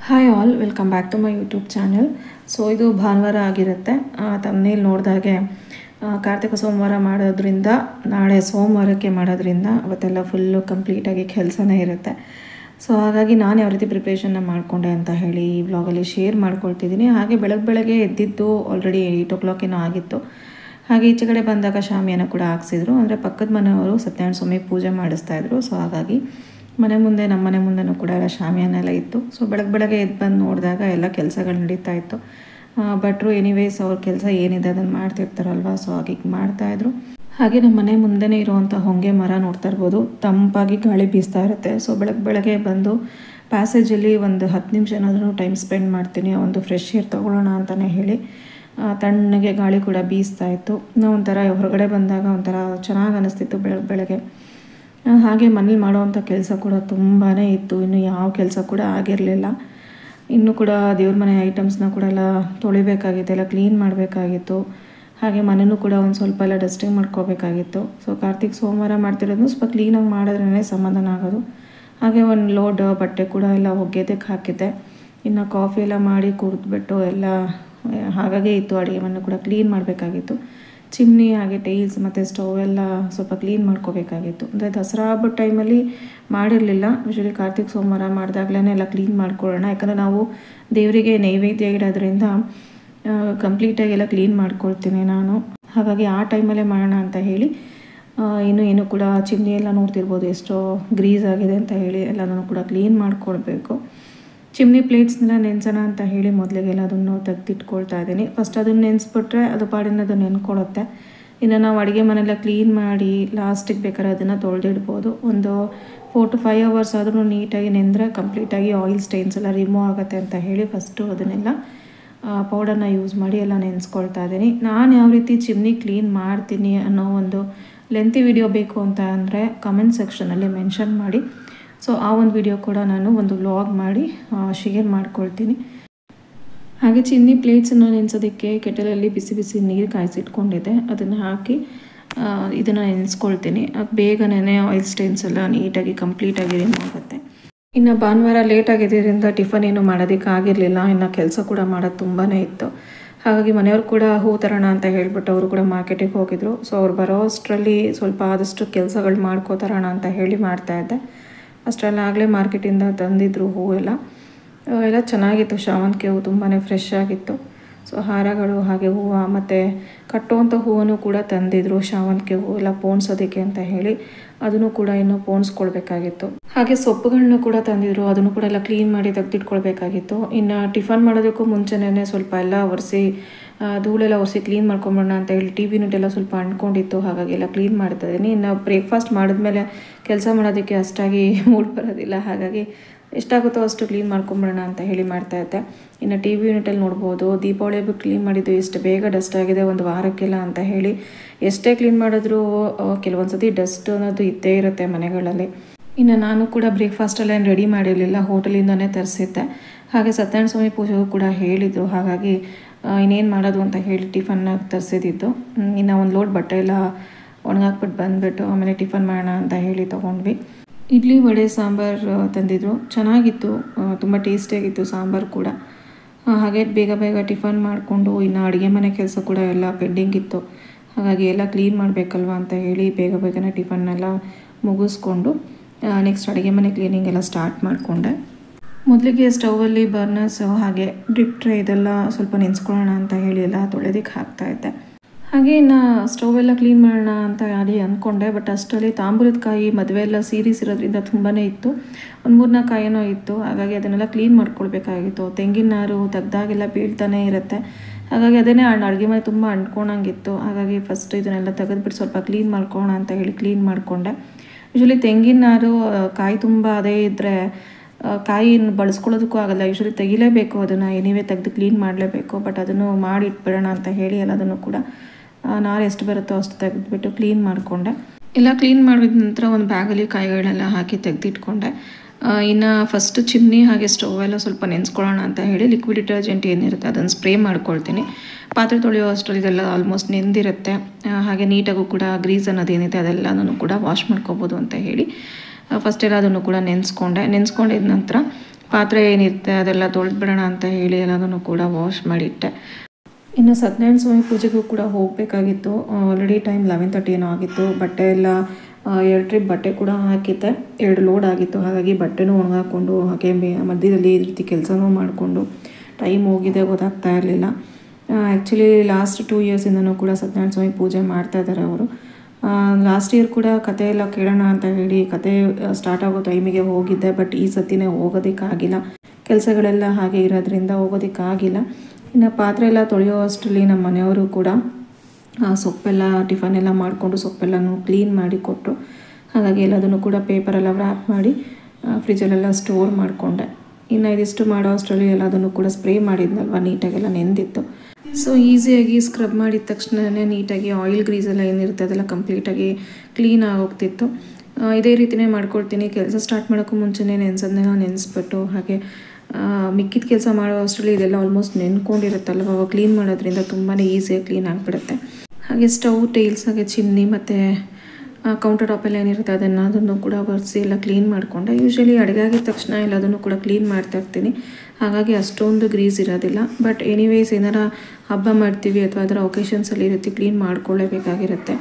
hi all welcome back to my YouTube channel so ಇದು ಭಾನುವಾರ ಆಗಿರುತ್ತೆ ತಮ್ಮನೇಲಿ ನೋಡಿದಾಗೆ ಆ, ಕಾರ್ತಿಕ ಸೋಮವಾರ ಮಾಡೋದ್ರಿಂದ ನಾಳೆ ಸೋಮವಾರಕ್ಕೆ ಮಾಡೋದ್ರಿಂದ ಅವತ್ತೆಲ್ಲ ಫುಲ್ಲು ಕಂಪ್ಲೀಟಾಗಿ ಕೆಲಸನೇ ಇರುತ್ತೆ ಸೊ ಹಾಗಾಗಿ ನಾನು ಯಾವ ರೀತಿ ಪ್ರಿಪ್ರೇಷನ್ನ ಮಾಡಿಕೊಂಡೆ ಅಂತ ಹೇಳಿ ಈ ವ್ಲಾಗಲ್ಲಿ ಶೇರ್ ಮಾಡ್ಕೊಳ್ತಿದ್ದೀನಿ ಹಾಗೆ ಬೆಳಗ್ಗೆ ಬೆಳಗ್ಗೆ ಎದ್ದಿದ್ದು ಆಲ್ರೆಡಿ ಏಯ್ಟ್ ಓ ಕ್ಲಾಕ್ ಏನೋ ಆಗಿತ್ತು ಹಾಗೆ ಈಚೆ ಕಡೆ ಬಂದಾಗ ಶಾಮಿಯಾನ ಕೂಡ ಹಾಕ್ಸಿದ್ರು ಅಂದರೆ ಪಕ್ಕದ ಮನೆಯವರು ಸತ್ಯನಾರಾಯಣ ಸ್ವಾಮಿ ಪೂಜೆ ಮಾಡಿಸ್ತಾ ಇದ್ರು ಸೊ ಹಾಗಾಗಿ ಮನೆ ಮುಂದೆ ನಮ್ಮ ಮನೆ ಮುಂದೆನೂ ಕೂಡ ಎಲ್ಲ ಶಾಮಿಯಾನ ಎಲ್ಲ ಇತ್ತು ಸೊ ಬೆಳಗ್ಗೆ ಬೆಳಗ್ಗೆ ಎದ್ದು ಬಂದು ನೋಡಿದಾಗ ಎಲ್ಲ ಕೆಲಸಗಳು ನಡೀತಾ ಇತ್ತು ಭಟ್ರು ಎನಿವೇಸ್ ಅವ್ರ ಕೆಲಸ ಏನಿದೆ ಅದನ್ನು ಮಾಡ್ತಿರ್ತಾರಲ್ವ ಸೊ ಹಾಗೆ ಮಾಡ್ತಾಯಿದ್ರು ಹಾಗೆ ನಮ್ಮ ಮನೆ ಮುಂದೆನೇ ಇರುವಂಥ ಹೊಂಗೆ ಮರ ನೋಡ್ತಾ ಇರ್ಬೋದು ತಂಪಾಗಿ ಗಾಳಿ ಬೀಸ್ತಾ ಇರುತ್ತೆ ಸೊ ಬೆಳಗ್ಗೆ ಬೆಳಗ್ಗೆ ಬಂದು ಪ್ಯಾಸೇಜಲ್ಲಿ ಒಂದು ಹತ್ತು ನಿಮಿಷ ಏನಾದರೂ ಟೈಮ್ ಸ್ಪೆಂಡ್ ಮಾಡ್ತೀನಿ ಒಂದು ಫ್ರೆಶ್ ಏರ್ ತೊಗೊಳ್ಳೋಣ ಅಂತಲೇ ಹೇಳಿ ಆ, ತಣ್ಣಗೆ ಗಾಳಿ ಕೂಡ ಬೀಸ್ತಾ ಇತ್ತು ನಾವು ಒಂಥರ ಹೊರಗಡೆ ಬಂದಾಗ ಒಂಥರ ಚೆನ್ನಾಗಿ ಅನ್ನಿಸ್ತಿತ್ತು ಬೆಳಗ್ಗೆ ಬೆಳಗ್ಗೆ ಆ, ಹಾಗೆ ಮನೇಲಿ ಮಾಡೋವಂಥ ಕೆಲಸ ಕೂಡ ತುಂಬಾ ಇತ್ತು ಇನ್ನು ಯಾವ ಕೆಲಸ ಕೂಡ ಆಗಿರಲಿಲ್ಲ ಇನ್ನು ಕೂಡ ದೇವ್ರ ಮನೆ ಐಟಮ್ಸ್ನ ಕೂಡ ಎಲ್ಲ ತೊಳಿಬೇಕಾಗಿತ್ತು ಎಲ್ಲ ಕ್ಲೀನ್ ಮಾಡಬೇಕಾಗಿತ್ತು ಹಾಗೆ ಮನೆಯೂ ಕೂಡ ಒಂದು ಸ್ವಲ್ಪ ಎಲ್ಲ ಡಸ್ಟಿಂಗ್ ಮಾಡ್ಕೋಬೇಕಾಗಿತ್ತು ಸೊ ಕಾರ್ತಿಕ್ ಸೋಮವಾರ ಮಾಡ್ತಿರೋದು ಸ್ವಲ್ಪ ಕ್ಲೀನಾಗಿ ಮಾಡಿದ್ರೇ ಸಮಾಧಾನ ಆಗೋದು ಹಾಗೆ ಒಂದು ಲೋಡ್ ಬಟ್ಟೆ ಕೂಡ ಎಲ್ಲ ಒಗೆದಕ್ಕೆ ಹಾಕಿದ್ದೆ ಇನ್ನು ಕಾಫಿ ಎಲ್ಲ ಮಾಡಿ ಕುಡಿದ್ಬಿಟ್ಟು ಎಲ್ಲ ಆ, ಹಾಗಾಗೇ ಇತ್ತು ಅಡುಗೆ ಮನೆ ಕೂಡ ಕ್ಲೀನ್ ಮಾಡಬೇಕಾಗಿತ್ತು ಚಿಮ್ನಿ ಹಾಗೆ ಟೈಲ್ಸ್ ಮತ್ತು ಸ್ಟವ್ ಎಲ್ಲ ಸ್ವಲ್ಪ ಕ್ಲೀನ್ ಮಾಡ್ಕೋಬೇಕಾಗಿತ್ತು ಅಂದರೆ ದಸರಾ ಹಬ್ಬದ ಟೈಮಲ್ಲಿ ಮಾಡಿರಲಿಲ್ಲ ಯೂಶ್ವಲಿ ಕಾರ್ತಿಕ್ ಸೋಮವಾರ ಮಾಡಿದಾಗಲೇ ಎಲ್ಲ ಕ್ಲೀನ್ ಮಾಡ್ಕೊಳ್ಳೋಣ ಯಾಕಂದರೆ ನಾವು ದೇವರಿಗೆ ನೈವೇದ್ಯ ಇಡೋದ್ರಿಂದ ಕಂಪ್ಲೀಟಾಗಿ ಎಲ್ಲ ಕ್ಲೀನ್ ಮಾಡ್ಕೊಳ್ತೀನಿ ನಾನು ಹಾಗಾಗಿ ಆ ಟೈಮಲ್ಲೇ ಮಾಡೋಣ ಅಂತ ಹೇಳಿ ಆ, ಇನ್ನು ಏನು ಕೂಡ ಚಿಮ್ನಿ ಎಲ್ಲ ನೋಡ್ತಿರ್ಬೋದು ಎಷ್ಟೋ ಗ್ರೀಸ್ ಆಗಿದೆ ಅಂತ ಹೇಳಿ ಎಲ್ಲನೂ ಕೂಡ ಕ್ಲೀನ್ ಮಾಡ್ಕೊಳ್ಬೇಕು ಚಿಮ್ನಿ ಪ್ಲೇಟ್ಸ್ನೆಲ್ಲ ನೆನೆಸೋಣ ಅಂತ ಹೇಳಿ ಮೊದಲಿಗೆಲ್ಲ ಅದನ್ನು ತೆಗೆದಿಟ್ಕೊಳ್ತಾ ಇದ್ದೀನಿ ಫಸ್ಟ್ ಅದನ್ನು ನೆನೆಸ್ಬಿಟ್ರೆ ಅದು ಪಾಡಿನ ಅದು ನೆನ್ಕೊಳ್ಳುತ್ತೆ ಇನ್ನು ನಾವು ಅಡುಗೆ ಮನೆಲ್ಲ ಕ್ಲೀನ್ ಮಾಡಿ ಲಾಸ್ಟಿಗೆ ಬೇಕಾದ್ರೆ ಅದನ್ನು ತೊಳೆದಿಡ್ಬೋದು ಒಂದು ಫೋರ್ ಟು ಫೈವ್ ಅವರ್ಸ್ ಆದ್ರೂ ನೀಟಾಗಿ ನೆಂದರೆ ಕಂಪ್ಲೀಟಾಗಿ ಆಯಿಲ್ ಸ್ಟೈನ್ಸ್ ಎಲ್ಲ ರಿಮೂವ್ ಆಗುತ್ತೆ ಅಂತ ಹೇಳಿ ಫಸ್ಟು ಅದನ್ನೆಲ್ಲ ಪೌಡರ್ನ ಯೂಸ್ ಮಾಡಿ ಎಲ್ಲ ನೆನೆಸ್ಕೊಳ್ತಾ ಇದ್ದೀನಿ ನಾನು ಯಾವ ರೀತಿ ಚಿಮ್ನಿ ಕ್ಲೀನ್ ಮಾಡ್ತೀನಿ ಅನ್ನೋ ಒಂದು ಲೆಂತಿ ವಿಡಿಯೋ ಬೇಕು ಅಂತ ಅಂದರೆ ಕಮೆಂಟ್ ಸೆಕ್ಷನಲ್ಲಿ ಮೆನ್ಷನ್ ಮಾಡಿ ಸೊ ಆ ಒಂದು ವಿಡಿಯೋ ಕೂಡ ನಾನು ಒಂದು ವ್ಲಾಗ್ ಮಾಡಿ ಶೇರ್ ಮಾಡ್ಕೊಳ್ತೀನಿ ಹಾಗೆ ಚಿನ್ನಿ ಪ್ಲೇಟ್ಸನ್ನು ನೆನೆಸೋದಕ್ಕೆ ಕೆಟಲಲ್ಲಿ ಬಿಸಿ ಬಿಸಿ ನೀರು ಕಾಯಿಸಿಟ್ಕೊಂಡಿದ್ದೆ ಅದನ್ನು ಹಾಕಿ ಇದನ್ನು ನೆನೆಸ್ಕೊಳ್ತೀನಿ ಅದು ಬೇಗನೆ ಆಯಿಲ್ ಸ್ಟೈನ್ಸ್ ಎಲ್ಲ ನೀಟಾಗಿ ಕಂಪ್ಲೀಟಾಗಿ ರಿಮೂವ್ ಆಗುತ್ತೆ ಇನ್ನು ಭಾನುವಾರ ಲೇಟ್ ಆಗಿದ್ದರಿಂದ ಟಿಫನ್ ಏನು ಮಾಡೋದಕ್ಕೆ ಆಗಿರಲಿಲ್ಲ ಇನ್ನು ಕೆಲಸ ಕೂಡ ಮಾಡೋದು ತುಂಬಾ ಇತ್ತು ಹಾಗಾಗಿ ಮನೆಯವರು ಕೂಡ ಹೂ ತರೋಣ ಅಂತ ಹೇಳ್ಬಿಟ್ಟು ಅವರು ಕೂಡ ಮಾರ್ಕೆಟಿಗೆ ಹೋಗಿದ್ರು ಸೊ ಅವ್ರು ಬರೋ ಅಷ್ಟರಲ್ಲಿ ಸ್ವಲ್ಪ ಆದಷ್ಟು ಕೆಲಸಗಳು ಮಾಡ್ಕೋತರೋಣ ಅಂತ ಹೇಳಿ ಮಾಡ್ತಾಯಿದ್ದೆ ಅಷ್ಟರಲ್ಲಾಗಲೇ ಮಾರ್ಕೆಟಿಂದ ತಂದಿದ್ರು ಹೂವೆಲ್ಲ ಆ, ಎಲ್ಲ ಚೆನ್ನಾಗಿತ್ತು ಶಾವಂತಿಗೆ ಹೂವು ತುಂಬಾ ಫ್ರೆಶ್ ಆಗಿತ್ತು ಸೊ ಹಾರಗಳು ಹಾಗೆ ಹೂವು ಮತ್ತು ಕಟ್ಟುವಂಥ ಹೂವನ್ನು ಕೂಡ ತಂದಿದ್ರು ಶಾವಂತಿಗೆ ಹೂವು ಎಲ್ಲ ಪೋಣಿಸೋದಕ್ಕೆ ಅಂತ ಹೇಳಿ ಅದನ್ನು ಕೂಡ ಇನ್ನೂ ಪೋಣಿಸ್ಕೊಳ್ಬೇಕಾಗಿತ್ತು ಹಾಗೆ ಸೊಪ್ಪುಗಳನ್ನ ಕೂಡ ತಂದಿದ್ರು ಅದನ್ನು ಕೂಡ ಎಲ್ಲ ಕ್ಲೀನ್ ಮಾಡಿ ತೆಗೆದಿಟ್ಕೊಳ್ಬೇಕಾಗಿತ್ತು ಇನ್ನು ಟಿಫನ್ ಮಾಡೋದಕ್ಕೂ ಮುಂಚೆನೇ ಸ್ವಲ್ಪ ಎಲ್ಲ ಒರೆಸಿ ಧೂಳೆಲ್ಲ ಒರೆಸಿ ಕ್ಲೀನ್ ಮಾಡ್ಕೊಂಬಿಡೋಣ ಅಂತ ಹೇಳಿ ಟಿ ವಿ ಎಲ್ಲ ಸ್ವಲ್ಪ ಅಂಟ್ಕೊಂಡಿತ್ತು ಹಾಗಾಗಿ ಎಲ್ಲ ಕ್ಲೀನ್ ಮಾಡ್ತಾ ಇದ್ದೀನಿ ಇನ್ನು ಬ್ರೇಕ್ಫಾಸ್ಟ್ ಮಾಡಿದ್ಮೇಲೆ ಕೆಲಸ ಮಾಡೋದಕ್ಕೆ ಅಷ್ಟಾಗಿ ಮೂಡ್ ಬರೋದಿಲ್ಲ ಹಾಗಾಗಿ ಎಷ್ಟಾಗುತ್ತೋ ಅಷ್ಟು ಕ್ಲೀನ್ ಮಾಡ್ಕೊಂಬಿಡೋಣ ಅಂತ ಹೇಳಿ ಮಾಡ್ತಾ ಇದ್ದೆ ಇನ್ನು ಟಿ ವಿ ಯೂನಿಟಲ್ಲಿ ನೋಡ್ಬೋದು ದೀಪಾವಳಿ ಹಬ್ಬಕ್ಕೆ ಕ್ಲೀನ್ ಮಾಡಿದ್ದು ಎಷ್ಟು ಬೇಗ ಡಸ್ಟ್ ಆಗಿದೆ ಒಂದು ವಾರಕ್ಕೆಲ್ಲ ಅಂತ ಹೇಳಿ ಎಷ್ಟೇ ಕ್ಲೀನ್ ಮಾಡಿದ್ರೂ ಆ, ಕೆಲವೊಂದು ಸತಿ ಡಸ್ಟ್ ಅನ್ನೋದು ಇದ್ದೇ ಇರುತ್ತೆ ಮನೆಗಳಲ್ಲಿ ಇನ್ನು ನಾನು ಕೂಡ ಬ್ರೇಕ್ಫಾಸ್ಟೆಲ್ಲ ಏನು ರೆಡಿ ಮಾಡಿರಲಿಲ್ಲ ಹೋಟೆಲಿಂದನೇ ತರಿಸಿದ್ದೆ ಹಾಗೆ ಸತ್ಯನಾರಾಯಣ ಸ್ವಾಮಿ ಪೂಜೆಗೂ ಕೂಡ ಹೇಳಿದರು ಹಾಗಾಗಿ ಆ, ಇನ್ನೇನು ಮಾಡೋದು ಅಂತ ಹೇಳಿ ಟಿಫನ್ನ ತರಿಸಿದ್ದು ಇನ್ನು ಒಂದು ಲೋಡ್ ಬಟ್ಟೆ ಎಲ್ಲ ಒಣಗಾಕ್ಬಿಟ್ಟು ಬಂದುಬಿಟ್ಟು ಆಮೇಲೆ ಟಿಫನ್ ಮಾಡೋಣ ಅಂತ ಹೇಳಿ ತೊಗೊಂಡ್ವಿ ಇಡ್ಲಿ ವಡೆ ಸಾಂಬಾರು ಆ, ತಂದಿದ್ರು ಚೆನ್ನಾಗಿತ್ತು ತುಂಬ ಟೇಸ್ಟಿಯಾಗಿತ್ತು ಸಾಂಬಾರು ಕೂಡ ಆ, ಹಾಗೆ ಬೇಗ ಬೇಗ ಟಿಫನ್ ಮಾಡಿಕೊಂಡು ಇನ್ನು ಅಡುಗೆ ಮನೆ ಕೆಲಸ ಕೂಡ ಎಲ್ಲ ಪೆಂಡಿಂಗ್ ಇತ್ತು ಹಾಗಾಗಿ ಎಲ್ಲ ಕ್ಲೀನ್ ಮಾಡಬೇಕಲ್ವ ಅಂತ ಹೇಳಿ ಬೇಗ ಬೇಗನೆ ಟಿಫನ್ನೆಲ್ಲ ಮುಗಿಸ್ಕೊಂಡು ನೆಕ್ಸ್ಟ್ ಅಡುಗೆ ಮನೆ ಕ್ಲೀನಿಂಗ್ ಎಲ್ಲ ಸ್ಟಾರ್ಟ್ ಮಾಡಿಕೊಂಡೆ ಮೊದಲಿಗೆ ಸ್ಟವಲ್ಲಿ ಬರ್ನರ್ಸ್ ಹಾಗೆ ಡ್ರಿಪ್ ಟ್ರೇ ಇದೆಲ್ಲ ಸ್ವಲ್ಪ ನೆನೆಸ್ಕೊಳ್ಳೋಣ ಅಂತ ಹೇಳಿ ಎಲ್ಲ ತೊಳೆದಕ್ಕೆ ಹಾಕ್ತಾ ಇದ್ದೆ ಹಾಗೆ ಇನ್ನು ಸ್ಟವ್ ಎಲ್ಲ ಕ್ಲೀನ್ ಮಾಡೋಣ ಅಂತ ಅದೇ ಅಂದ್ಕೊಂಡೆ ಬಟ್ ಅಷ್ಟರಲ್ಲಿ ತಾಂಬೂಲದ ಕಾಯಿ ಮದುವೆ ಎಲ್ಲ ಸೀರೀಸ್ ಇರೋದ್ರಿಂದ ತುಂಬಾ ಇತ್ತು ಒಂದು ಮೂರ್ನಾಲ್ಕು ಕಾಯಿನೋ ಇತ್ತು ಹಾಗಾಗಿ ಅದನ್ನೆಲ್ಲ ಕ್ಲೀನ್ ಮಾಡ್ಕೊಳ್ಬೇಕಾಗಿತ್ತು ತೆಂಗಿನ ನಾರು ತೆಗ್ದಾಗೆಲ್ಲ ಬೀಳ್ತಾನೆ ಇರುತ್ತೆ ಹಾಗಾಗಿ ಅದನ್ನೇ ಅಡುಗೆ ಮನೆ ತುಂಬ ಅಂಟ್ಕೊಂಡಂಗಿತ್ತು ಹಾಗಾಗಿ ಫಸ್ಟ್ ಇದನ್ನೆಲ್ಲ ತೆಗೆದ್ಬಿಟ್ಟು ಸ್ವಲ್ಪ ಕ್ಲೀನ್ ಮಾಡ್ಕೊಳ್ಳೋಣ ಅಂತ ಹೇಳಿ ಕ್ಲೀನ್ ಮಾಡಿಕೊಂಡೆ ಯೂಶ್ವಲಿ ತೆಂಗಿನ ನಾರು ಆ, ಕಾಯಿ ತುಂಬ ಅದೇ ಇದ್ದರೆ ಕಾಯಿ ಬಳಸ್ಕೊಳ್ಳೋದಕ್ಕೂ ಆಗಲ್ಲ ಯೂಶ್ವಲಿ ತೆಗಿಲೇಬೇಕು ಅದನ್ನು ಎನಿವೇ ತೆಗೆದು ಕ್ಲೀನ್ ಮಾಡಲೇಬೇಕು ಬಟ್ ಅದನ್ನು ಮಾಡಿ ಇಟ್ಬಿಡೋಣ ಅಂತ ಹೇಳಿ ಎಲ್ಲದನ್ನು ಕೂಡ ಆ, ನಾರು ಎಷ್ಟು ಬರುತ್ತೋ ಅಷ್ಟು ತೆಗೆದ್ಬಿಟ್ಟು ಕ್ಲೀನ್ ಮಾಡಿಕೊಂಡೆ ಎಲ್ಲ ಕ್ಲೀನ್ ಮಾಡಿದ ನಂತರ ಒಂದು ಬ್ಯಾಗಲ್ಲಿ ಕಾಯಿಗಳನ್ನೆಲ್ಲ ಹಾಕಿ ತೆಗೆದಿಟ್ಕೊಂಡೆ ಇನ್ನು ಫಸ್ಟ್ ಚಿಮ್ನಿ ಹಾಗೆ ಸ್ಟವ್ ಎಲ್ಲ ಸ್ವಲ್ಪ ನೆನೆಸ್ಕೊಳ್ಳೋಣ ಅಂತ ಹೇಳಿ ಲಿಕ್ವಿಡ್ ಡಿಟರ್ಜೆಂಟ್ ಏನಿರುತ್ತೆ ಅದನ್ನು ಸ್ಪ್ರೇ ಮಾಡ್ಕೊಳ್ತೀನಿ ಪಾತ್ರೆ ತೊಳೆಯೋ ಅಷ್ಟರಲ್ಲಿ ಇದೆಲ್ಲ ಆಲ್ಮೋಸ್ಟ್ ನೆಂದಿರುತ್ತೆ ಆ, ಹಾಗೆ ನೀಟಾಗೂ ಕೂಡ ಗ್ರೀಸ್ ಅನ್ನೋದೇನಿದೆ ಅದೆಲ್ಲನೂ ಕೂಡ ವಾಶ್ ಮಾಡ್ಕೋಬೋದು ಅಂತ ಹೇಳಿ ಫಸ್ಟ್ ಎಲ್ಲ ಅದನ್ನು ಕೂಡ ನೆನೆಸ್ಕೊಂಡೆ ನೆನೆಸ್ಕೊಂಡಿದ ನಂತರ ಪಾತ್ರೆ ಏನಿರುತ್ತೆ ಅದೆಲ್ಲ ತೊಳೆದ್ಬಿಡೋಣ ಅಂತ ಹೇಳಿ ಎಲ್ಲದನ್ನು ಕೂಡ ವಾಶ್ ಮಾಡಿಟ್ಟೆ ಇನ್ನು ಸತ್ಯನಾರಾಯಣ ಸ್ವಾಮಿ ಪೂಜೆಗೂ ಕೂಡ ಹೋಗಬೇಕಾಗಿತ್ತು ಆಲ್ರೆಡಿ ಟೈಮ್ ಲೆವೆನ್ ತರ್ಟಿ ಏನೋ ಆಗಿತ್ತು ಬಟ್ಟೆ ಎಲ್ಲ ಎರಡು ಟ್ರಿಪ್ ಬಟ್ಟೆ ಕೂಡ ಹಾಕಿದ್ದೆ ಎರಡು ಲೋಡ್ ಆಗಿತ್ತು ಹಾಗಾಗಿ ಬಟ್ಟೆನೂ ಒಣಗಾಕೊಂಡು ಹಾಗೆ ಮೇ- ಮಧ್ಯದಲ್ಲಿ ಈ ರೀತಿ ಕೆಲಸನೂ ಮಾಡಿಕೊಂಡು ಟೈಮ್ ಹೋಗಿದೆ ಗೊತ್ತಾಗ್ತಾ ಇರಲಿಲ್ಲ ಆ್ಯಕ್ಚುಲಿ ಲಾಸ್ಟ್ ಟೂ ಇಯರ್ಸಿಂದನೂ ಕೂಡ ಸತ್ಯನಾರಾಯಣ ಸ್ವಾಮಿ ಪೂಜೆ ಮಾಡ್ತಾ ಇದ್ದಾರೆ ಅವರು ಲಾಸ್ಟ್ ಇಯರ್ ಕೂಡ ಕತೆ ಎಲ್ಲ ಕೇಳೋಣ ಅಂತ ಹೇಳಿ ಕತೆ ಸ್ಟಾರ್ಟ್ ಆಗೋ ಟೈಮಿಗೆ ಹೋಗಿದ್ದೆ ಬಟ್ ಈ ಸತಿನೇ ಹೋಗೋದಕ್ಕಾಗಿಲ್ಲ ಕೆಲಸಗಳೆಲ್ಲ ಹಾಗೆ ಇರೋದ್ರಿಂದ ಹೋಗೋದಕ್ಕಾಗಿಲ್ಲ ಇನ್ನು ಪಾತ್ರೆ ಎಲ್ಲ ತೊಳೆಯೋ ಅಷ್ಟರಲ್ಲಿ ನಮ್ಮ ಮನೆಯವರು ಕೂಡ ಆ, ಸೊಪ್ಪೆಲ್ಲ ಟಿಫನ್ ಎಲ್ಲ ಮಾಡಿಕೊಂಡು ಸೊಪ್ಪೆಲ್ಲನೂ ಕ್ಲೀನ್ ಮಾಡಿ ಕೊಟ್ಟರು ಹಾಗಾಗಿ ಎಲ್ಲದನ್ನು ಕೂಡ ಪೇಪರೆಲ್ಲ ವ್ರ್ಯಾಪ್ ಮಾಡಿ ಫ್ರಿಜ್ಜಲ್ಲೆಲ್ಲ ಸ್ಟೋರ್ ಮಾಡಿಕೊಂಡೆ ಇನ್ನು ಇದಿಷ್ಟು ಮಾಡೋ ಅಷ್ಟರಲ್ಲಿ ಎಲ್ಲದನ್ನು ಕೂಡ ಸ್ಪ್ರೇ ಮಾಡಿದ್ನಲ್ವ ನೀಟಾಗೆಲ್ಲ ನೆಂದಿತ್ತು ಸೊ ಈಸಿಯಾಗಿ ಸ್ಕ್ರಬ್ ಮಾಡಿದ ತಕ್ಷಣವೇ ನೀಟಾಗಿ ಆಯಿಲ್ ಗ್ರೀಸ್ ಎಲ್ಲ ಏನಿರುತ್ತೆ ಅದೆಲ್ಲ ಕಂಪ್ಲೀಟಾಗಿ ಕ್ಲೀನ್ ಆಗೋಗ್ತಿತ್ತು ಆ, ಇದೇ ರೀತಿನೇ ಮಾಡ್ಕೊಳ್ತೀನಿ ಕೆಲಸ ಸ್ಟಾರ್ಟ್ ಮಾಡೋಕ್ಕೂ ಮುಂಚೆನೇ ನೆನೆಸೋದನ್ನೆಲ್ಲ ನೆನೆಸ್ಬಿಟ್ಟು ಹಾಗೆ ಮಿಕ್ಕಿದ ಕೆಲಸ ಮಾಡೋ ಅಷ್ಟರಲ್ಲಿ ಇದೆಲ್ಲ ಆಲ್ಮೋಸ್ಟ್ ನೆನ್ಕೊಂಡಿರುತ್ತಲ್ವ ಅವಾಗ ಕ್ಲೀನ್ ಮಾಡೋದ್ರಿಂದ ತುಂಬಾ ಈಸಿಯಾಗಿ ಕ್ಲೀನ್ ಆಗಿಬಿಡುತ್ತೆ ಹಾಗೆ ಸ್ಟವ್ ಟೈಲ್ಸ್ ಹಾಗೆ ಚಿಮ್ನಿ ಮತ್ತು ಕೌಂಟರ್ ಟಾಪ್ ಎಲ್ಲ ಏನಿರುತ್ತೆ ಅದನ್ನು ಅದನ್ನು ಕೂಡ ಒರೆಸಿ ಎಲ್ಲ ಕ್ಲೀನ್ ಮಾಡಿಕೊಂಡೆ ಯೂಶ್ವಲಿ ಅಡುಗೆ ಆಗಿದ ತಕ್ಷಣ ಎಲ್ಲದನ್ನು ಕೂಡ ಕ್ಲೀನ್ ಮಾಡ್ತಾ ಇರ್ತೀನಿ ಹಾಗಾಗಿ ಅಷ್ಟೊಂದು ಗ್ರೀಸ್ ಇರೋದಿಲ್ಲ ಬಟ್ ಎನಿವೇಸ್ ಏನಾರ ಹಬ್ಬ ಮಾಡ್ತೀವಿ ಅಥವಾ ಅದರ ಒಕೇಶನ್ಸಲ್ಲಿ ಈ ರೀತಿ ಕ್ಲೀನ್ ಮಾಡ್ಕೊಳ್ಳೇಬೇಕಾಗಿರುತ್ತೆ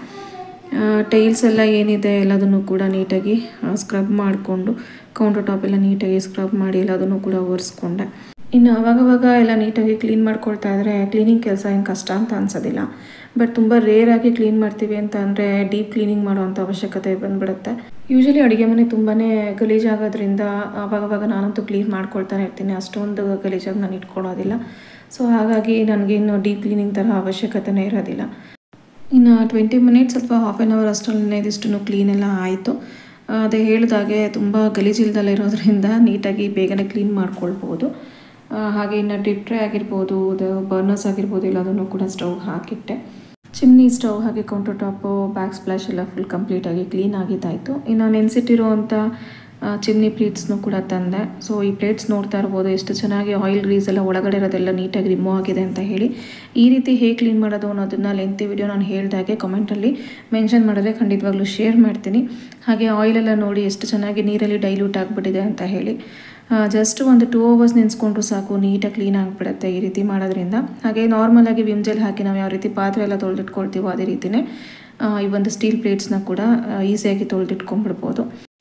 ಟೈಲ್ಸ್ ಎಲ್ಲ ಏನಿದೆ ಎಲ್ಲದನ್ನು ಕೂಡ ನೀಟಾಗಿ ಸ್ಕ್ರಬ್ ಮಾಡಿಕೊಂಡು ಕೌಂಟರ್ ಟಾಪ್ ಎಲ್ಲ ನೀಟಾಗಿ ಸ್ಕ್ರಬ್ ಮಾಡಿ ಎಲ್ಲದನ್ನು ಕೂಡ ಒರೆಸ್ಕೊಂಡೆ ಇನ್ನು ಅವಾಗವಾಗ ಎಲ್ಲ ನೀಟಾಗಿ ಕ್ಲೀನ್ ಮಾಡ್ಕೊಳ್ತಾ ಇದ್ದರೆ ಕ್ಲೀನಿಂಗ್ ಕೆಲಸ ಏನು ಕಷ್ಟ ಅಂತ ಅನ್ಸೋದಿಲ್ಲ ಬಟ್ ತುಂಬ ರೇರಾಗಿ ಕ್ಲೀನ್ ಮಾಡ್ತೀವಿ ಅಂತ ಅಂದರೆ ಡೀಪ್ ಕ್ಲೀನಿಂಗ್ ಮಾಡುವಂಥ ಅವಶ್ಯಕತೆ ಬಂದ್ಬಿಡುತ್ತೆ ಯೂಶಲಿ ಅಡುಗೆ ಮನೆ ತುಂಬಾ ಗಲೀಜಾಗೋದ್ರಿಂದ ಅವಾಗವಾಗ ನಾನಂತೂ ಕ್ಲೀನ್ ಮಾಡ್ಕೊಳ್ತಾನೆ ಇರ್ತೀನಿ ಅಷ್ಟೊಂದು ಗಲೀಜಾಗಿ ನಾನು ಇಟ್ಕೊಳ್ಳೋದಿಲ್ಲ ಸೊ ಹಾಗಾಗಿ ನನಗೇನು ಡೀಪ್ ಕ್ಲೀನಿಂಗ್ ಥರ ಅವಶ್ಯಕತೆನೇ ಇರೋದಿಲ್ಲ ಇನ್ನು ಟ್ವೆಂಟಿ ಮಿನಿಟ್ಸ್ ಅಥವಾ ಹಾಫ್ ಆನ್ ಅವರ್ ಅಷ್ಟರಲ್ಲೇ ಇದಿಷ್ಟು ಕ್ಲೀನ್ ಎಲ್ಲ ಆಯಿತು ಅದೇ ಹೇಳಿದಾಗೆ ತುಂಬ ಗಲೀಜಿಲ್ದಲ್ಲ ಇರೋದ್ರಿಂದ ನೀಟಾಗಿ ಬೇಗನೆ ಕ್ಲೀನ್ ಮಾಡ್ಕೊಳ್ಬೋದು ಆ, ಹಾಗೆ ಇನ್ನು ಡಿಪ್ ಟ್ರೇ ಆಗಿರ್ಬೋದು ಅದು ಬರ್ನರ್ಸ್ ಆಗಿರ್ಬೋದು ಎಲ್ಲದನ್ನು ಕೂಡ ಸ್ಟವ್ ಹಾಕಿಟ್ಟೆ ಚಿಮ್ನಿ ಸ್ಟವ್ ಹಾಗೆ ಕೌಂಟರ್ ಟಾಪು ಬ್ಯಾಕ್ ಸ್ಪ್ಲಾಶ್ ಎಲ್ಲ ಫುಲ್ ಕಂಪ್ಲೀಟಾಗಿ ಕ್ಲೀನ್ ಆಗಿದ್ದಾಯಿತು ಇನ್ನು ನೆನೆಸಿಟ್ಟಿರುವಂಥ ಚಿಮ್ನಿ ಪ್ಲೇಟ್ಸ್ನು ಕೂಡ ತಂದೆ ಸೊ ಈ ಪ್ಲೇಟ್ಸ್ ನೋಡ್ತಾ ಇರ್ಬೋದು ಎಷ್ಟು ಚೆನ್ನಾಗಿ ಆಯಿಲ್ ಗ್ರೀಸ್ ಎಲ್ಲ ಒಳಗಡೆ ಇರೋದೆಲ್ಲ ನೀಟಾಗಿ ರಿಮೂವ್ ಆಗಿದೆ ಅಂತ ಹೇಳಿ ಈ ರೀತಿ ಹೇಗೆ ಕ್ಲೀನ್ ಮಾಡೋದು ಅನ್ನೋದನ್ನ ಲೆಂತಿ ವಿಡಿಯೋ ನಾನು ಹೇಳಿದಾಗೆ ಕಮೆಂಟಲ್ಲಿ ಮೆನ್ಷನ್ ಮಾಡಿದ್ರೆ ಖಂಡಿತವಾಗ್ಲೂ ಶೇರ್ ಮಾಡ್ತೀನಿ ಹಾಗೆ ಆಯಿಲ್ ಎಲ್ಲ ನೋಡಿ ಎಷ್ಟು ಚೆನ್ನಾಗಿ ನೀರಲ್ಲಿ ಡೈಲ್ಯೂಟ್ ಆಗಿಬಿಟ್ಟಿದೆ ಅಂತ ಹೇಳಿ ಜಸ್ಟ್ ಒಂದು ಟೂ ಅವರ್ಸ್ ನೆನೆಸ್ಕೊಂಡ್ರು ಸಾಕು ನೀಟಾಗಿ ಕ್ಲೀನ್ ಆಗಿಬಿಡುತ್ತೆ ಈ ರೀತಿ ಮಾಡೋದ್ರಿಂದ ಹಾಗೆ ನಾರ್ಮಲಾಗಿ ವಿಮ್ ಜೆಲ್ ಹಾಕಿ ನಾವು ಯಾವ ರೀತಿ ಪಾತ್ರೆ ಎಲ್ಲ ತೊಳೆದಿಟ್ಕೊಳ್ತೀವೋ ಅದೇ ರೀತಿಯೇ ಆ, ಈ ಒಂದು ಸ್ಟೀಲ್ ಪ್ಲೇಟ್ಸ್ನ ಕೂಡ ಈಸಿಯಾಗಿ ತೊಳೆದಿಟ್ಕೊಂಡ್ಬಿಡ್ಬೋದು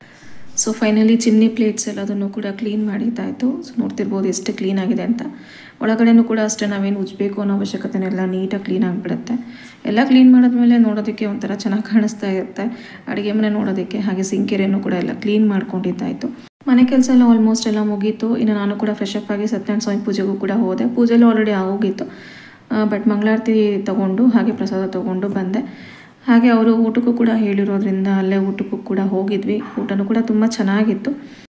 ಸೊ ಫೈನಲಿ ಚಿಮ್ನಿ ಪ್ಲೇಟ್ಸ್ ಎಲ್ಲದನ್ನು ಕೂಡ ಕ್ಲೀನ್ ಮಾಡಿದ್ದಾಯಿತು ಸೊ ನೋಡ್ತಿರ್ಬೋದು ಎಷ್ಟು ಕ್ಲೀನ್ ಆಗಿದೆ ಅಂತ ಒಳಗಡೆನೂ ಕೂಡ ಅಷ್ಟೇ ನಾವೇನು ಉಜ್ಬೇಕು ಅನ್ನೋ ಅವಶ್ಯಕತೆನೆಲ್ಲ ನೀಟಾಗಿ ಕ್ಲೀನ್ ಆಗಿಬಿಡುತ್ತೆ ಎಲ್ಲ ಕ್ಲೀನ್ ಮಾಡಿದ್ಮೇಲೆ ನೋಡೋದಕ್ಕೆ ಒಂಥರ ಚೆನ್ನಾಗಿ ಕಾಣಿಸ್ತಾ ಇರುತ್ತೆ ಅಡುಗೆ ಮನೆ ನೋಡೋದಕ್ಕೆ ಹಾಗೆ ಸಿಂಕೆರೆನೂ ಕೂಡ ಎಲ್ಲ ಕ್ಲೀನ್ ಮಾಡ್ಕೊಂಡಿದ್ದಾಯಿತು ಮನೆ ಕೆಲಸ ಎಲ್ಲ ಆಲ್ಮೋಸ್ಟ್ ಎಲ್ಲ ಮುಗೀತು ಇನ್ನು ನಾನು ಕೂಡ ಫ್ರೆಶ್ ಅಪ್ ಆಗಿ ಸತ್ಯನಾರಾಯಣ ಸ್ವಾಮಿ ಪೂಜೆಗೂ ಕೂಡ ಹೋದೆ ಪೂಜೆಲ್ಲ ಆಲ್ರೆಡಿ ಆಗೋಗಿತ್ತು ಬಟ್ ಮಂಗಳಾರತಿ ತಗೊಂಡು ಹಾಗೆ ಪ್ರಸಾದ ತಗೊಂಡು ಬಂದೆ ಹಾಗೆ ಅವರು ಊಟಕ್ಕೂ ಕೂಡ ಹೇಳಿರೋದ್ರಿಂದ ಅಲ್ಲೇ ಊಟಕ್ಕೂ ಕೂಡ ಹೋಗಿದ್ವಿ ಊಟನೂ ಕೂಡ ತುಂಬ ಚೆನ್ನಾಗಿತ್ತು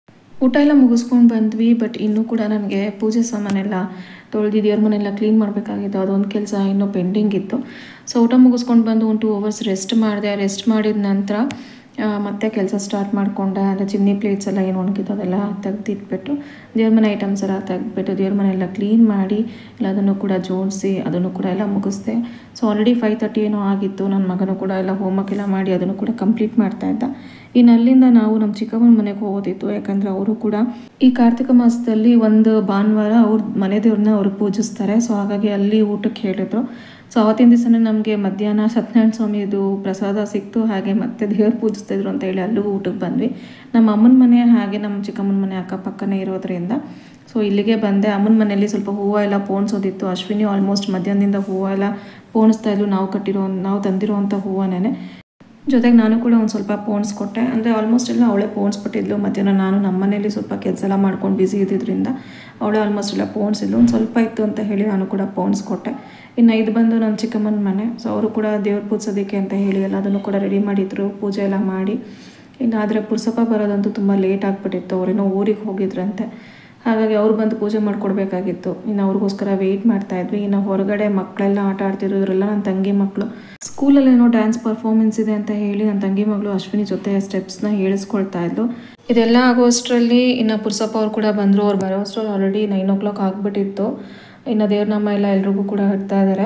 ಊಟ ಎಲ್ಲ ಮುಗಿಸ್ಕೊಂಡು ಬಂದ್ವಿ ಬಟ್ ಇನ್ನೂ ಕೂಡ ನನಗೆ ಪೂಜೆ ಸಾಮಾನೆಲ್ಲ ತೊಳೆದು ದೇವ್ರ ಮನೆಲ್ಲ ಕ್ಲೀನ್ ಮಾಡಬೇಕಾಗಿತ್ತು ಅದೊಂದು ಕೆಲಸ ಇನ್ನೂ ಪೆಂಡಿಂಗ್ ಇತ್ತು ಸೊ ಊಟ ಮುಗಿಸ್ಕೊಂಡು ಬಂದು ಒಂದು ಟೂ ಅವರ್ಸ್ ರೆಸ್ಟ್ ಮಾಡಿದೆ ರೆಸ್ಟ್ ಮಾಡಿದ ನಂತರ ಆ, ಮತ್ತೆ ಕೆಲಸ ಸ್ಟಾರ್ಟ್ ಮಾಡಿಕೊಂಡೆ ಅಂದರೆ ಚಿಮ್ನಿ ಪ್ಲೇಟ್ಸ್ ಎಲ್ಲ ಏನು ಒಣಗಿತ್ತು ಅದೆಲ್ಲ ತೆಗ್ದಿಟ್ಬಿಟ್ಟು ದೇವ್ರ ಮನೆ ಐಟಮ್ಸ್ ಎಲ್ಲ ತೆಗೆದ್ಬಿಟ್ಟು ದೇವ್ರ ಮನೆ ಎಲ್ಲ ಕ್ಲೀನ್ ಮಾಡಿ ಎಲ್ಲದನ್ನು ಕೂಡ ಜೋಡಿಸಿ ಅದನ್ನು ಕೂಡ ಎಲ್ಲ ಮುಗಿಸ್ದೆ ಸೊ ಆಲ್ರೆಡಿ ಫೈವ್ ತರ್ಟಿ ಏನೋ ಆಗಿತ್ತು ನನ್ನ ಮಗನೂ ಕೂಡ ಎಲ್ಲ ಹೋಮ್ವರ್ಕ್ ಎಲ್ಲ ಮಾಡಿ ಅದನ್ನು ಕೂಡ ಕಂಪ್ಲೀಟ್ ಮಾಡ್ತಾ ಇದ್ದ ಇನ್ನು ಅಲ್ಲಿಂದ ನಾವು ನಮ್ಮ ಚಿಕ್ಕಮ್ಮನ ಮನೆಗೆ ಹೋಗೋದಿತ್ತು ಯಾಕಂದರೆ ಅವರು ಕೂಡ ಈ ಕಾರ್ತಿಕ ಮಾಸದಲ್ಲಿ ಒಂದು ಭಾನುವಾರ ಅವ್ರ ಮನೆ ದೇವ್ರನ್ನ ಅವರು ಪೂಜಿಸ್ತಾರೆ ಸೊ ಹಾಗಾಗಿ ಅಲ್ಲಿ ಊಟಕ್ಕೆ ಹೇಳಿದ್ರು ಸೊ ಅವತ್ತಿನ ದಿವಸನೇ ನಮಗೆ ಮಧ್ಯಾಹ್ನ ಸತ್ಯನಾರಾಯಣ ಸ್ವಾಮಿದು ಪ್ರಸಾದ ಸಿಕ್ತು ಹಾಗೆ ಮತ್ತೆ ದೇವ್ರು ಪೂಜಿಸ್ತಿದ್ರು ಅಂತ ಹೇಳಿ ಅಲ್ಲಿಗೂ ಊಟಕ್ಕೆ ಬಂದ್ವಿ ನಮ್ಮ ಅಮ್ಮನ ಮನೆ ಹಾಗೆ ನಮ್ಮ ಚಿಕ್ಕಮ್ಮನ ಮನೆ ಅಕ್ಕಪಕ್ಕನೇ ಇರೋದ್ರಿಂದ ಸೊ ಇಲ್ಲಿಗೆ ಬಂದೆ ಅಮ್ಮನ ಮನೆಯಲ್ಲಿ ಸ್ವಲ್ಪ ಹೂವು ಎಲ್ಲ ಪೋಣಿಸೋದಿತ್ತು ಅಶ್ವಿನಿ ಆಲ್ಮೋಸ್ಟ್ ಮಧ್ಯಾಹ್ನದಿಂದ ಹೂವು ಎಲ್ಲ ಪೋಣಿಸ್ತಾ ಇದ್ಲು ನಾವು ಕಟ್ಟಿರೋ ನಾವು ತಂದಿರೋವಂಥ ಹೂವನೇ ಜೊತೆಗೆ ನಾನು ಕೂಡ ಒಂದು ಸ್ವಲ್ಪ ಪೋಣಿಸ್ಕೊಟ್ಟೆ ಅಂದರೆ ಆಲ್ಮೋಸ್ಟ್ ಎಲ್ಲ ಅವಳೇ ಪೋಣಿಸ್ಬಿಟ್ಟಿದ್ಲು ಮಧ್ಯಾಹ್ನ ನಾನು ನಮ್ಮ ಮನೇಲಿ ಸ್ವಲ್ಪ ಕೆಲಸ ಎಲ್ಲ ಮಾಡ್ಕೊಂಡು ಬ್ಯುಸಿ ಇದ್ದಿದ್ದರಿಂದ ಅವಳೇ ಆಲ್ಮೋಸ್ಟ್ ಎಲ್ಲ ಪೋಣಿಸಿದ್ಲು ಒಂದು ಸ್ವಲ್ಪ ಇತ್ತು ಅಂತ ಹೇಳಿ ನಾನು ಕೂಡ ಪೋಣಿಸ್ಕೊಟ್ಟೆ ಇನ್ನು ಇದು ಬಂದು ನನ್ನ ಚಿಕ್ಕಮ್ಮನ ಮನೆ ಸೊ ಅವರು ಕೂಡ ದೇವ್ರ ಪೂಜಿಸೋದಕ್ಕೆ ಅಂತ ಹೇಳಿ ಎಲ್ಲ ಅದನ್ನು ಕೂಡ ರೆಡಿ ಮಾಡಿದ್ರು ಪೂಜೆ ಎಲ್ಲ ಮಾಡಿ ಇನ್ನು ಆದರೆ ಪುರ್ಸಪ್ಪ ಬರೋದಂತೂ ತುಂಬ ಲೇಟ್ ಆಗಿಬಿಟ್ಟಿತ್ತು ಅವರೇನೋ ಊರಿಗೆ ಹೋಗಿದ್ರಂತೆ ಹಾಗಾಗಿ ಅವ್ರು ಬಂದು ಪೂಜೆ ಮಾಡ್ಕೊಡ್ಬೇಕಾಗಿತ್ತು ಇನ್ನು ಅವ್ರಿಗೋಸ್ಕರ ವೆಯ್ಟ್ ಮಾಡ್ತಾ ಇದ್ವಿ ಇನ್ನು ಹೊರಗಡೆ ಮಕ್ಕಳೆಲ್ಲ ಆಟ ಆಡ್ತಿದ್ರು ಇವರೆಲ್ಲ ನನ್ನ ತಂಗಿ ಮಕ್ಕಳು ಸ್ಕೂಲಲ್ಲಿ ಏನೋ ಡ್ಯಾನ್ಸ್ ಪರ್ಫಾರ್ಮೆನ್ಸ್ ಇದೆ ಅಂತ ಹೇಳಿ ನನ್ನ ತಂಗಿ ಮಗಳು ಅಶ್ವಿನಿ ಜೊತೆ ಸ್ಟೆಪ್ಸ್ನ ಹೇಳಿಸ್ಕೊಳ್ತಾ ಇದ್ಲು ಇದೆಲ್ಲ ಆಗೋಷ್ಟರಲ್ಲಿ ಇನ್ನು ಪುರ್ಸಪ್ಪ ಅವ್ರು ಕೂಡ ಬಂದರು ಅವ್ರು ಬರೋ ಅಷ್ಟರಲ್ಲಿ ಆಲ್ರೆಡಿ ನೈನ್ ಓ ಕ್ಲಾಕ್ ಆಗಿಬಿಟ್ಟಿತ್ತು ಇನ್ನು ದೇವ್ರ ನಾಮ ಎಲ್ಲ ಎಲ್ರಿಗೂ ಕೂಡ ಹಡ್ತಾ ಇದ್ದಾರೆ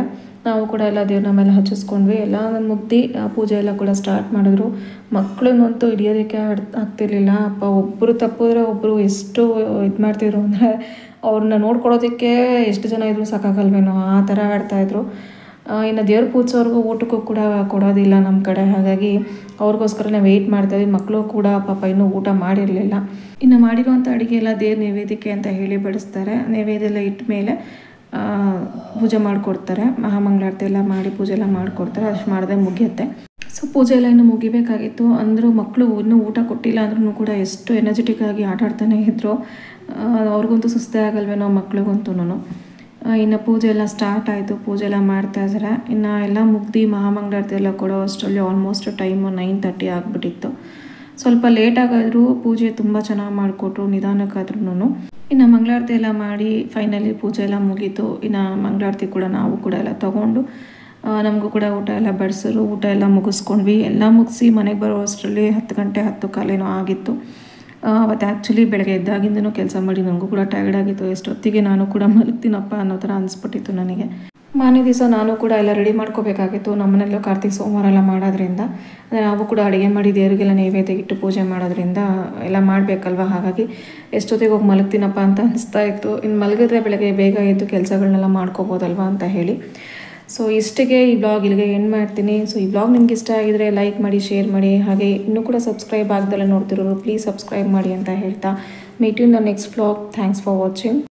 ನಾವು ಕೂಡ ಎಲ್ಲ ದೇವ್ರನ್ನ ಮೇಲೆ ಹಚ್ಚಿಸ್ಕೊಂಡ್ವಿ ಎಲ್ಲ ಮುಗ್ದು ಆ ಪೂಜೆ ಎಲ್ಲ ಕೂಡ ಸ್ಟಾರ್ಟ್ ಮಾಡಿದ್ರು ಮಕ್ಕಳನ್ನಂತೂ ಹಿಡಿಯೋದಕ್ಕೆ ಆಡ್- ಆಗ್ತಿರ್ಲಿಲ್ಲ ಅಪ್ಪ ಒಬ್ಬರು ತಪ್ಪಿದ್ರೆ ಒಬ್ಬರು ಎಷ್ಟು ಇದು ಮಾಡ್ತಿದ್ರು ಅಂದರೆ ಅವ್ರನ್ನ ನೋಡ್ಕೊಳೋದಕ್ಕೆ ಎಷ್ಟು ಜನ ಇದ್ರು ಸಾಕಾಗಲ್ವೇನೋ ಆ ಥರ ಆಡ್ತಾಯಿದ್ರು ಇನ್ನು ದೇವ್ರ ಪೂಜೆವರೆಗೂ ಊಟಕ್ಕೂ ಕೂಡ ಕೊಡೋದಿಲ್ಲ ನಮ್ಮ ಕಡೆ ಹಾಗಾಗಿ ಅವ್ರಿಗೋಸ್ಕರನೇ ವೆಯ್ಟ್ ಮಾಡ್ತಾಯಿದ್ವಿ ಮಕ್ಕಳು ಕೂಡ ಪಾಪ ಇನ್ನೂ ಊಟ ಮಾಡಿರಲಿಲ್ಲ ಇನ್ನು ಮಾಡಿರುವಂಥ ಅಡುಗೆ ಎಲ್ಲ ದೇವ್ರ ನೈವೇದ್ಯಕ್ಕೆ ಅಂತ ಹೇಳಿ ಬಡಿಸ್ತಾರೆ ನೈವೇದ್ಯ ಎಲ್ಲ ಇಟ್ಟ ಮೇಲೆ ಆ, ಪೂಜೆ ಮಾಡಿಕೊಡ್ತಾರೆ ಮಹಾಮಂಗಳಾರತಿ ಎಲ್ಲ ಮಾಡಿ ಪೂಜೆ ಎಲ್ಲ ಮಾಡಿಕೊಡ್ತಾರೆ ಅಷ್ಟು ಮಾಡಿದ್ರೆ ಮುಗಿಯುತ್ತೆ ಸೊ ಪೂಜೆ ಎಲ್ಲ ಇನ್ನು ಮುಗಿಬೇಕಾಗಿತ್ತು ಅಂದರೂ ಮಕ್ಕಳು ಇನ್ನೂ ಊಟ ಕೊಟ್ಟಿಲ್ಲ ಅಂದ್ರೂ ಕೂಡ ಎಷ್ಟು ಎನರ್ಜೆಟಿಕ್ ಆಗಿ ಆಟ ಆಡ್ತಾನೆ ಇದ್ದರು ಅವ್ರಿಗಂತೂ ಸುಸ್ತೇ ಆಗಲ್ವೇನೋ ಮಕ್ಳಿಗಂತೂ ಇನ್ನು ಪೂಜೆ ಎಲ್ಲ ಸ್ಟಾರ್ಟ್ ಆಯಿತು ಪೂಜೆ ಎಲ್ಲ ಮಾಡ್ತಾ ಇದ್ದಾರೆ ಇನ್ನು ಎಲ್ಲ ಮುಗ್ದು ಮಹಾಮಂಗಳಾರತಿ ಎಲ್ಲ ಕೊಡೋ ಅಷ್ಟರಲ್ಲಿ ಆಲ್ಮೋಸ್ಟ್ ಟೈಮು ನೈನ್ ತರ್ಟಿ ಆಗಿಬಿಟ್ಟಿತ್ತು ಸ್ವಲ್ಪ ಲೇಟ್ ಆಗಾದರೂ ಪೂಜೆ ತುಂಬ ಚೆನ್ನಾಗಿ ಮಾಡಿಕೊಟ್ರು ನಿಧಾನಕ್ಕಾದ್ರೂ ಇನ್ನು ಮಂಗಳಾರತಿ ಎಲ್ಲ ಮಾಡಿ ಫೈನಲಿ ಪೂಜೆ ಎಲ್ಲ ಮುಗೀತು ಇನ್ನು ಮಂಗಳಾರತಿ ಕೂಡ ನಾವು ಕೂಡ ಎಲ್ಲ ತೊಗೊಂಡು ನಮಗೂ ಕೂಡ ಊಟ ಎಲ್ಲ ಬಡಿಸಿದ್ರು ಊಟ ಎಲ್ಲ ಮುಗಿಸ್ಕೊಂಡ್ವಿ ಎಲ್ಲ ಮುಗಿಸಿ ಮನೆಗೆ ಬರೋ ಅಷ್ಟರಲ್ಲಿ ಹತ್ತು ಗಂಟೆ ಹತ್ತು ಕಾಲೇನೋ ಆಗಿತ್ತು ಆ, ಅವತ್ತು ಆ್ಯಕ್ಚುಲಿ ಬೆಳಗ್ಗೆ ಎದ್ದಾಗಿಂದನೂ ಕೆಲಸ ಮಾಡಿ ನನಗೂ ಕೂಡ ಟಯರ್ಡ್ ಆಗಿತ್ತು ಎಷ್ಟೊತ್ತಿಗೆ ನಾನು ಕೂಡ ಮಲಗ್ತೀನಪ್ಪ ಅನ್ನೋ ಥರ ಅನಿಸ್ಬಿಟ್ಟಿತ್ತು ನನಗೆ ಮಾರನೇ ದಿವಸ ನಾನು ಕೂಡ ಎಲ್ಲ ರೆಡಿ ಮಾಡ್ಕೋಬೇಕಾಗಿತ್ತು ನಮ್ಮನೆಲ್ಲೋ ಕಾರ್ತಿಕ್ ಸೋಮವಾರ ಎಲ್ಲ ಮಾಡೋದ್ರಿಂದ ಅಂದರೆ ನಾವು ಕೂಡ ಅಡುಗೆ ಮಾಡಿ ದೇವರಿಗೆಲ್ಲ ನೈವೇದ್ಯ ಇಟ್ಟು ಪೂಜೆ ಮಾಡೋದ್ರಿಂದ ಎಲ್ಲ ಮಾಡಬೇಕಲ್ವ ಹಾಗಾಗಿ ಎಷ್ಟೊತ್ತಿಗೆ ಹೋಗಿ ಮಲಗ್ತೀನಪ್ಪ ಅಂತ ಅನಿಸ್ತಾ ಇತ್ತು ಇನ್ನು ಮಲಗಿದ್ರೆ ಬೆಳಗ್ಗೆ ಬೇಗ ಎದ್ದು ಕೆಲಸಗಳನ್ನೆಲ್ಲ ಮಾಡ್ಕೋಬೋದಲ್ವಾ ಅಂತ ಹೇಳಿ ಸೊ ಇಷ್ಟಿಗೆ ಈ ಬ್ಲಾಗ್ ಇಲ್ಲಿಗೆ ಎಂಡ್ ಮಾಡ್ತೀನಿ ಸೊ ಈ ಬ್ಲಾಗ್ ನಿಮ್ಗೆ ಇಷ್ಟ ಆಗಿದ್ರೆ ಲೈಕ್ ಮಾಡಿ ಶೇರ್ ಮಾಡಿ ಹಾಗೆ ಇನ್ನೂ ಕೂಡ ಸಬ್ಸ್ಕ್ರೈಬ್ ಆಗ್ದಲ್ಲ ನೋಡ್ತಿರೋರು ಪ್ಲೀಸ್ ಸಬ್ಸ್ಕ್ರೈಬ್ ಮಾಡಿ ಅಂತ ಹೇಳ್ತಾ meet you the next blog thanks for watching